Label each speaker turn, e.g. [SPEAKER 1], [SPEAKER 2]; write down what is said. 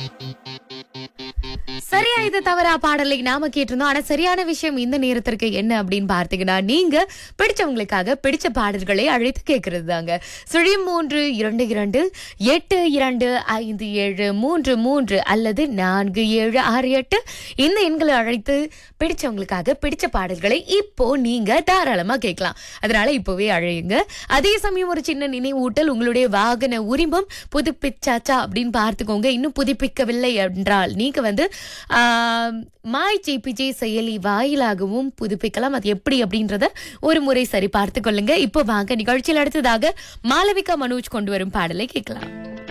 [SPEAKER 1] சரியா இது தவறா பாடலை நாம கேட்டிருந்தோம் ஆனா சரியான விஷயம் இந்த நேரத்திற்கு என்ன அப்படின்னு பார்த்தீங்கன்னா நீங்க பிடிச்சவங்களுக்காக பிடிச்ச பாடல்களை அழைத்து கேட்கறது தாங்க சுழி மூன்று இரண்டு இரண்டு எட்டு இரண்டு ஐந்து ஏழு மூன்று மூன்று அல்லது நான்கு ஏழு ஆறு எட்டு இந்த எண்களை அழைத்து பிடிச்சவங்களுக்காக பிடிச்ச பாடல்களை இப்போ நீங்க தாராளமா கேட்கலாம் அதனால இப்போவே அழையுங்க அதே சமயம் ஒரு சின்ன நினைவூட்டல் உங்களுடைய வாகன உரிமம் புதுப்பிச்சாச்சா அப்படின்னு பார்த்துக்கோங்க இன்னும் புதுப்பிக்கவில்லை என்றால் நீங்க வந்து ஆம், மாய் ஜேபிஜே செயலி வாயிலாகவும் புதுப்பிக்கலாம் அது எப்படி அப்படின்றத ஒரு முறை சரி பார்த்து கொள்ளுங்க இப்போ வாங்க நிகழ்ச்சியில் அடுத்ததாக மாளவிகா மனோஜ் கொண்டு வரும் பாடலை கேட்கலாம்